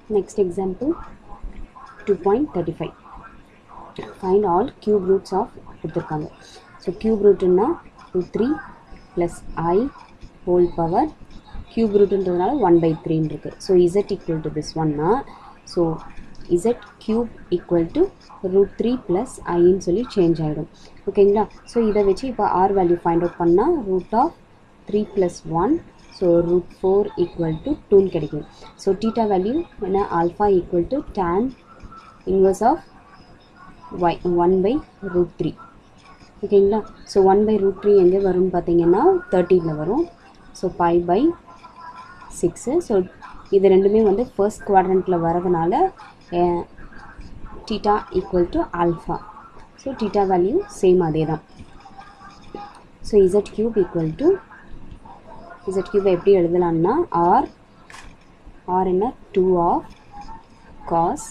next example 2.35 find all cube roots of கொடுத்துருக்காங்க so cube rootனா root three plus i whole power cube ரூட்டுன்றதுனால one by த்ரீன்னு இருக்குது so z equal to this ஒன்னா so z cube equal to root three plus ஐன்னு சொல்லி change ஆகிடும் ஓகேங்களா ஸோ இதை வச்சு இப்போ ஆர் வேல்யூ ஃபைண்ட் அவுட் பண்ணால் root of three plus one so root four equal to டூன்னு கிடைக்கும் ஸோ டீட்டா வேல்யூ என்ன alpha equal to tan inverse of Y one by root three ஓகேங்களா so one by root three எங்கே வரும்னு பார்த்தீங்கன்னா தேர்ட்டியில் வரும் so five by six so இது ரெண்டுமே வந்து ஃபர்ஸ்ட் குவாட்ரண்ட்டில் வரதுனால theta equal to alpha so theta value same அதே தான் so z cube equal to z cube எப்படி எழுதலாம்னா ஆர் ஆர் என்ன two of cos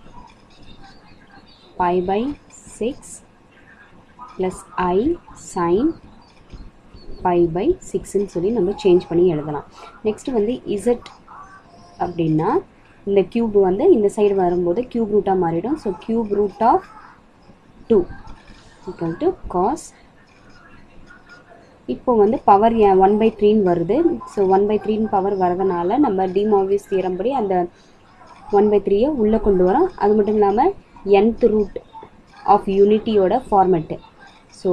pi by six plus i sine pi by சிக்ஸ்ன்னு சொல்லி நம்ம சேஞ்ச் பண்ணி எழுதலாம் நெக்ஸ்ட்டு வந்து இசட் அப்படின்னா இந்த க்யூப் வந்து இந்த சைடு வரும்போது க்யூப் ரூட்டாக மாறிடும் so cube root of two equal to cos இப்போ வந்து பவர் ஒன் பை த்ரீன்னு வருது ஸோ ஒன் பை த்ரீன்னு பவர் வரதுனால நம்ம டிமாவிஸ் தீரம் படி அந்த ஒன் பை த்ரீயை உள்ளே கொண்டு வரோம் அது மட்டும் இல்லாமல் nth ரூட் ஆஃப் யூனிட்டியோட ஃபார்மெட்டு ஸோ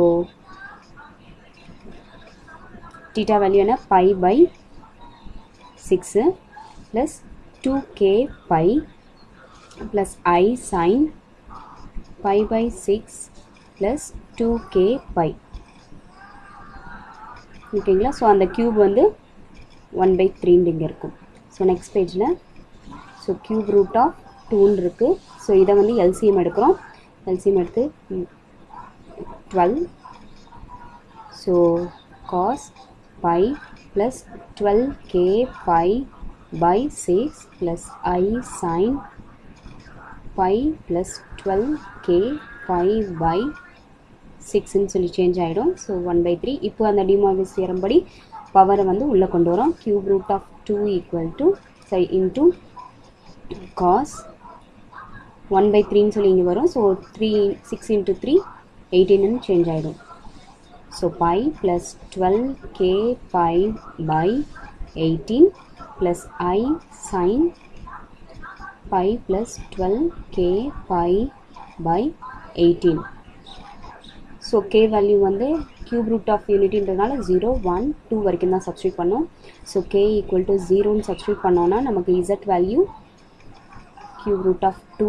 theta value என்ன pi by 6 plus 2k pi plus i sin pi by 6 plus 2k pi ஓகேங்களா ஸோ அந்த க்யூப் வந்து ஒன் பை த்ரீன்னு இங்கே இருக்கும் ஸோ நெக்ஸ்ட் பேஜில் ஸோ க்யூப் ரூட் ஆஃப் டூன்னு இருக்குது ஸோ இதை வந்து எல்சிஎம் எடுக்கிறோம் எல்சிஎம் எடுத்து twelve so cos pi plus 12k pi by 6 plus i sin pi plus 12k pi by 6ன்னு சொல்லி சேஞ்ச் ஆகிடும் ஸோ ஒன் பை த்ரீ இப்போ அந்த டிமாவிஸ் படி பவரை வந்து உள்ளே கொண்டு வரோம் cube root of two equal to சை இன்டூ காஸ் ஒன் பை த்ரீன்னு சொல்லி இங்கே வரும் so three six into three எயிட்டீன்னு சேஞ்ச் ஆகிடும் So pi plus 12k pi by 18 plus i sin pi plus 12k pi by 18. So k value வந்து cube root of யூனிட்டின்றதுனால zero one two வரைக்கும் தான் சப்ஸ்டியூட் பண்ணோம் ஸோ கே ஈக்குவல் டு ஜீரோன்னு substitute பண்ணோன்னா நமக்கு z value cube root of two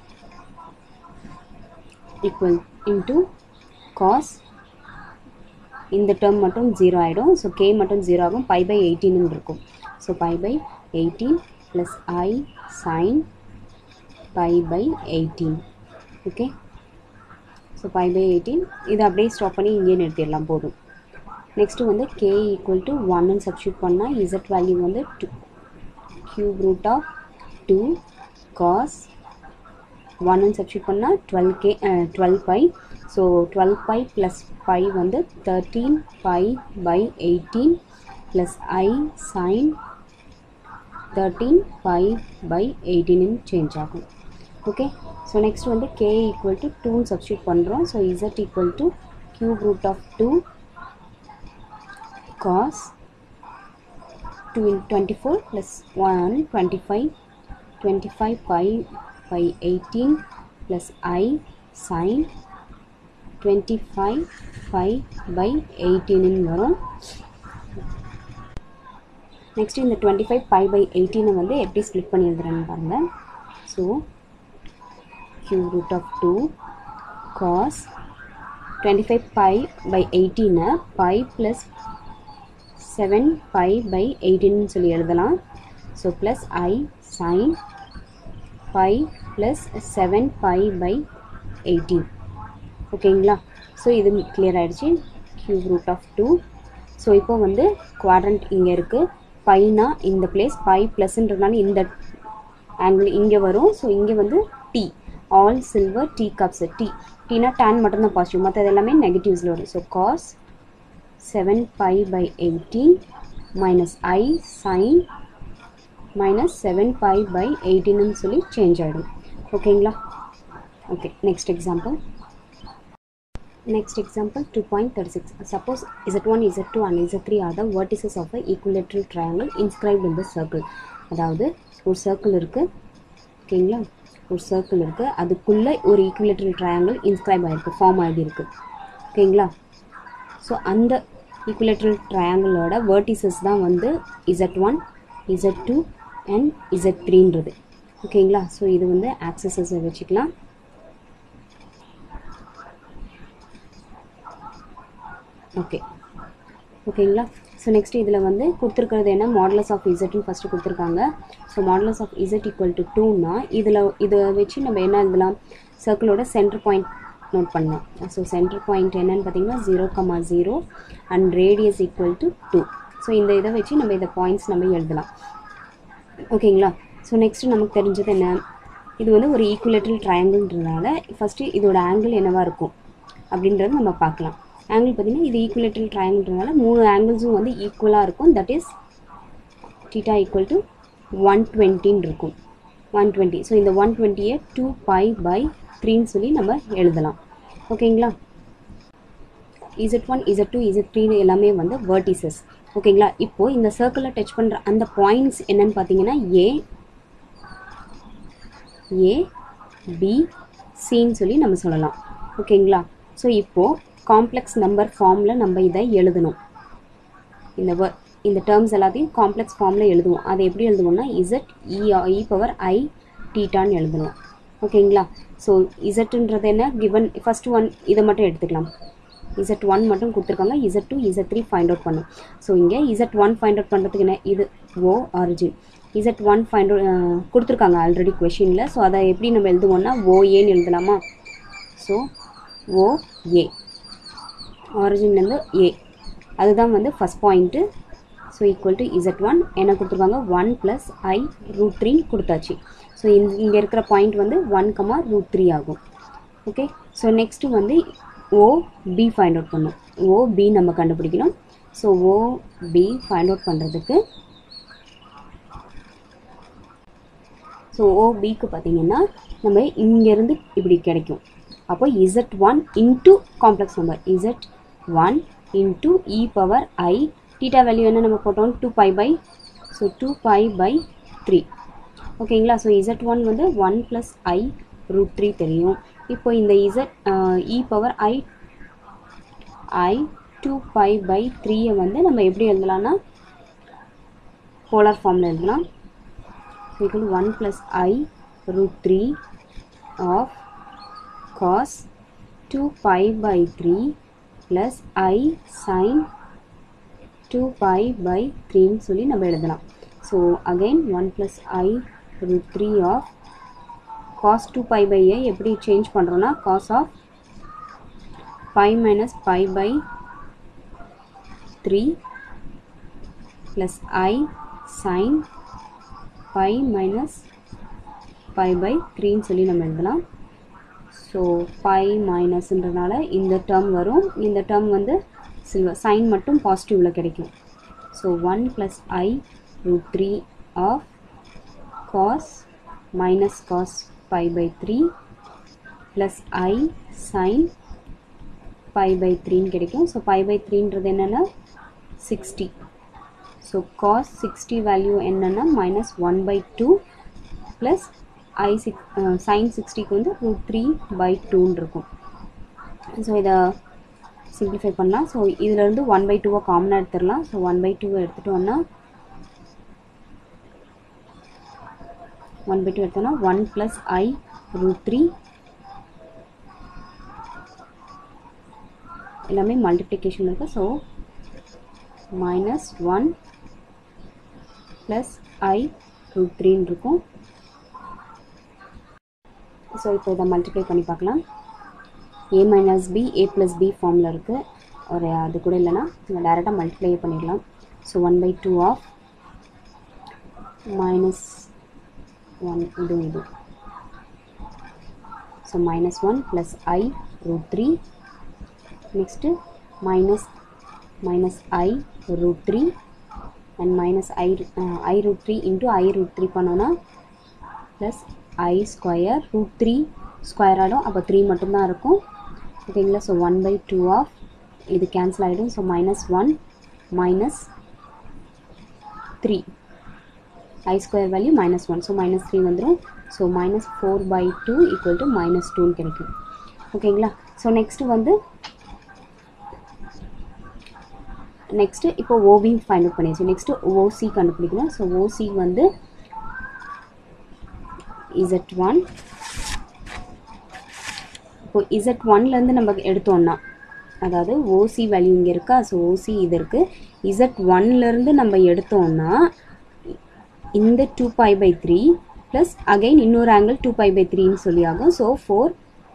equal into cos இந்த term மட்டும் ஜீரோ ஆகிடும் ஸோ கே மட்டும் ஜீரோ ஆகும் பை பை எயிட்டீன்னு இருக்கும் so pi by eighteen plus i sine pi by eighteen okay so pi by eighteen இதை அப்படியே stop பண்ணி இங்கேயே நிறுத்திடலாம் போதும் நெக்ஸ்ட்டு வந்து கே ஈக்குவல் டு ஒன்னு சப்ஸ்டியூட் பண்ணால் இசட் வேல்யூ வந்து two cube root of two cos ஒன்னு சப்ஸ்டியூட் பண்ணால் twelve k twelve pi so twelve pi plus pi வந்து thirteen pi by eighteen plus i sine thirteen pi by எயிட்டீன்னு change ஆகும் okay so next வந்து k equal to டூன்னு substitute பண்ணுறோம் so z equal to cube root of two cos two twenty four plus one twenty five twenty five pi by eighteen plus i sine twenty five five pi எயிட்டீன்னு வரும் next இந்த twenty five five pi எயிட்டீனை வந்து எப்படி split பண்ணி எழுதுறேன்னு பாருங்கள் so cube root of two cos twenty five pi by எயிட்டீனை pi plus seven pi by எயிட்டீன்னு சொல்லி எழுதலாம் so plus i sine pi plus seven pi by eighteen ஓகேங்களா ஸோ இது கிளியர் ஆகிடுச்சு cube root of two so இப்போ வந்து quadrant இங்கே இருக்குது பைனா இந்த பிளேஸ் பை ப்ளஸ்ன்றதுனால இந்த ஆங்கிள் இங்கே வரும் ஸோ இங்கே வந்து the all silver tea cups T டீனா டேன் மட்டும்தான் பாசிட்டிவ் மற்றது எல்லாமே நெகட்டிவ்ஸில் வரும் so cos seven pi by eighteen minus i sine minus seven five pi எயிட்டீன்னு சொல்லி சேஞ்ச் ஆகிடும் ஓகேங்களா okay next example Next example 2.36. Suppose Z1, Z2 and Z3 are the vertices of a equilateral triangle inscribed in the circle. அதாவது ஒரு circle இருக்குது ஓகேங்களா ஒரு circle இருக்குது அதுக்குள்ளே ஒரு ஈக்குவலேட்டரல் ட்ரையாங்கிள் இன்ஸ்கிரைப் ஆகிருக்கு ஃபார்ம் ஆகியிருக்கு ஓகேங்களா ஸோ அந்த ஈக்குவலேட்டரல் ட்ரையாங்கிளோட வேர்டிசஸ் தான் வந்து z one z two and z த்ரீன்றது ஓகேங்களா ஸோ இது வந்து ஆக்சஸஸை வச்சுக்கலாம் ஓகே ஓகேங்களா ஸோ நெக்ஸ்ட் இதில் வந்து கொடுத்துருக்கிறது என்ன மாடலஸ் ஆஃப் இசட்னு ஃபஸ்ட்டு கொடுத்துருக்காங்க so modulus of z equal to டூனா இதில் இதை வச்சு நம்ம என்ன எழுதலாம் சர்க்கிளோட சென்டர் பாயிண்ட் நோட் பண்ணலாம் ஸோ சென்டர் பாயிண்ட் என்னன்னு பார்த்தீங்கன்னா zero comma zero and radius equal to two so இந்த இதை வச்சு நம்ம இந்த பாயிண்ட்ஸ் நம்ம எழுதலாம் ஓகேங்களா ஸோ நெக்ஸ்ட்டு நமக்கு தெரிஞ்சது என்ன இது வந்து ஒரு ஈக்குவலேட்டரல் ட்ரையாங்கிள்ன்றதுனால ஃபஸ்ட்டு இதோட ஆங்கிள் என்னவாக இருக்கும் அப்படின்றத நம்ம பார்க்கலாம் ஆங்கிள் பார்த்தீங்கன்னா இது ஈக்குவலேட்டரல் ட்ரையாங்கிள்ன்றதுனால மூணு ஆங்கிள்ஸும் வந்து ஈக்குவலாக இருக்கும் that is theta equal to one டுவெண்ட்டின்னு இருக்கும் ஒன் டுவெண்ட்டி ஸோ இந்த ஒன் டுவெண்ட்டியை டூ பை பை த்ரீன்னு சொல்லி நம்ம எழுதலாம் ஓகேங்களா z one z two z three எல்லாமே வந்து வேர்டிசஸ் ஓகேங்களா இப்போது இந்த சர்க்கிளில் டச் பண்ணுற அந்த பாயிண்ட்ஸ் என்னன்னு பார்த்தீங்கன்னா ஏ ஏ பி சின்னு சொல்லி நம்ம சொல்லலாம் ஓகேங்களா ஸோ இப்போது காம்ப்ளெக்ஸ் நம்பர் ஃபார்மில் நம்ம இதை எழுதணும் இந்த வ இந்த டேர்ம்ஸ் எல்லாத்தையும் காம்ப்ளெக்ஸ் ஃபார்மில் எழுதுவோம் அதை எப்படி எழுதுவோம்னா இசட் இ இ பவர் ஐ டீட்டான்னு எழுதணும் ஓகேங்களா ஸோ இசட்டுன்றது என்ன கிவன் ஃபஸ்ட் ஒன் இதை மட்டும் எடுத்துக்கலாம் இசட் ஒன் மட்டும் கொடுத்துருக்காங்க z two z three find out பண்ணும் ஸோ இங்கே இசட் ஒன் ஃபைண்ட் அவுட் பண்ணுறதுக்கு என்ன இது O origin z one find out கொடுத்துருக்காங்க ஆல்ரெடி கொஷினில் ஸோ அதை எப்படி நம்ம எழுதுவோம்னா ஓஏன்னு எழுதலாமா ஸோ ஓ ஏ ஆரிஜின்லேருந்து ஏ அதுதான் வந்து first point so equal to Z one என்ன கொடுத்துருக்காங்க one plus i root three கொடுத்தாச்சு ஸோ இந்த இங்கே இருக்கிற பாயிண்ட் வந்து ஒன் கமா ரூட் த்ரீ ஆகும் ஓகே ஸோ நெக்ஸ்ட்டு வந்து ஓ பி ஃபைண்ட் அவுட் பண்ணும் ஓ பி நம்ம கண்டுபிடிக்கணும் so O P find out பண்ணுறதுக்கு ஸோ ஓபிக்கு பார்த்தீங்கன்னா நம்ம இங்கேருந்து இப்படி கிடைக்கும் அப்போ Z one into complex number Z one into e power i theta value என்ன நம்ம போட்டோம் two pi by so two pi by three ஓகேங்களா ஸோ இசட் ஒன் வந்து one plus i root three தெரியும் இப்போ இந்த Z e power i i two pi by த்ரீயை வந்து நம்ம எப்படி எழுதலாம்னா போலார் ஃபார்மில் எழுதலாம் equal to 1 plus i root 3 of cos 2 pi by 3 plus i sin 2 pi by 3 ன்னு சொல்லி நம்ம எழுதலாம் so again one plus i root three of cos two pi by i எப்படி சேஞ்ச் பண்ணுறோன்னா cos of pi minus pi by three plus i sine pi minus pi by த்ரீன்னு சொல்லி நம்ம எழுதலாம் ஸோ பை மைனஸ்ன்றனால இந்த டேர்ம் வரும் இந்த term வந்து சில்வர் சைன் மட்டும் பாசிட்டிவில் கிடைக்கும் so one plus i root three of cos minus cos pi by three plus i sine pi by த்ரீன்னு கிடைக்கும் ஸோ பை பை த்ரீன்றது என்னென்னா sixty so cos sixty value என்னென்னா minus one by two plus i sick sine சிக்ஸ்டிக்கு வந்து root three by டூன்னு இருக்கும் so இதை சிம்பிளிஃபை பண்ணலாம் ஸோ இதிலேருந்து ஒன் பை டூவை காமனாக எடுத்துடலாம் ஸோ ஒன் பை டூவை எடுத்துட்டோம்னா ஒன் பை டூ எடுத்தோம்னா one plus i root three எல்லாமே மல்டிப்ளிகேஷன் இருக்குது so minus one plus i root த்ரீன்னு இருக்கும் ஸோ இப்போ இதை மல்டிப்ளை பண்ணி பார்க்கலாம் A minus B A plus B ஃபார்மில் இருக்குது ஒரு அது கூட இல்லைன்னா நம்ம டேரெக்டாக மல்டிப்ளை பண்ணிடலாம் so one by two of minus one இது இது so minus one plus i root three next minus minus i root 3 and minus i i root three into i root three பண்ணோன்னா plus i square root three square ஆகிடும் அப்போ three மட்டும்தான் இருக்கும் ஓகேங்களா so one by two of இது cancel ஆகிடும் so minus one minus three i square value minus one so minus three வந்துடும் so minus four by two equal to minus டூன்னு கிடைக்கும் ஓகேங்களா ஸோ நெக்ஸ்ட்டு வந்து நெக்ஸ்ட்டு இப்போ ஓபி ஃபைண்ட் அவுட் பண்ணியாச்சு next OC கண்டுபிடிக்கணும் ஸோ ஓசி வந்து இசட் ஒன் இப்போ இசட் ஒன்லேருந்து நம்ம எடுத்தோம்னா அதாவது ஓசி வேல்யூ இங்கே இருக்கா ஸோ ஓசி இது இருக்குது இசட் ஒன்லேருந்து நம்ம எடுத்தோம்னா இந்த two pi by three plus again இன்னொரு ஆங்கிள் டூ பை பை த்ரீன்னு சொல்லி ஆகும் ஸோ ஃபோர்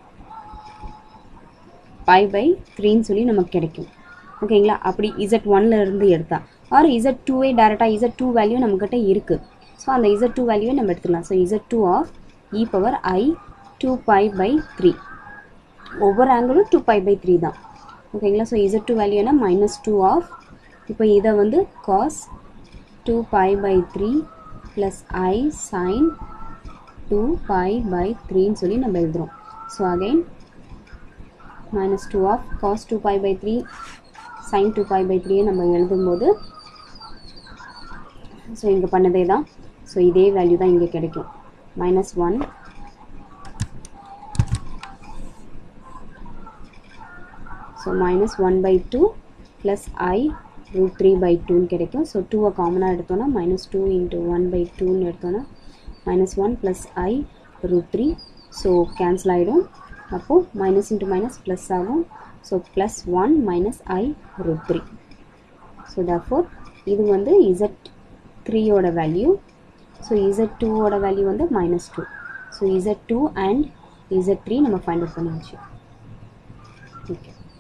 பை பை த்ரீன்னு சொல்லி நமக்கு கிடைக்கும் ஓகேங்களா அப்படி இசட் ஒன்ல இருந்து எடுத்தா ஆர் இசட் டூவே டேரெக்டாக இசட் டூ வேல்யூ நம்மக்கிட்ட இருக்குது ஸோ அந்த இசட் டூ வேல்யூவை நம்ம எடுத்துக்கலாம் so Z two of e power i two pi by three ஒவ்வொரு ஆங்கிளும் டூ பை பை த்ரீ தான் ஓகேங்களா ஸோ இசட் டூ வேல்யூனா மைனஸ் டூ ஆஃப் இப்போ இதை வந்து cos two pi by three plus i sine two pi by த்ரீன்னு சொல்லி நம்ம எழுதுகிறோம் so again minus two of cos two pi by three sine two pi by த்ரீயை நம்ம எழுதும்போது ஸோ இங்கே பண்ணதே தான் ஸோ இதே வேல்யூ தான் இங்கே கிடைக்கும் minus one so minus one by two plus i root three by டூன்னு கிடைக்கும் ஸோ டூவை காமனாக எடுத்தோன்னா minus two into one by டூன்னு எடுத்தோன்னா minus one plus i root three so cancel ஆகிடும் அப்போது மைனஸ் இன்ட்டு மைனஸ் ப்ளஸ் ஆகும் so plus one minus i root three so therefore இது வந்து இசட் த்ரீயோட வேல்யூ ஸோ இசட் டூவோட வேல்யூ வந்து minus two so Z two and Z three நம்ம find out பண்ணியாச்சு ஓகே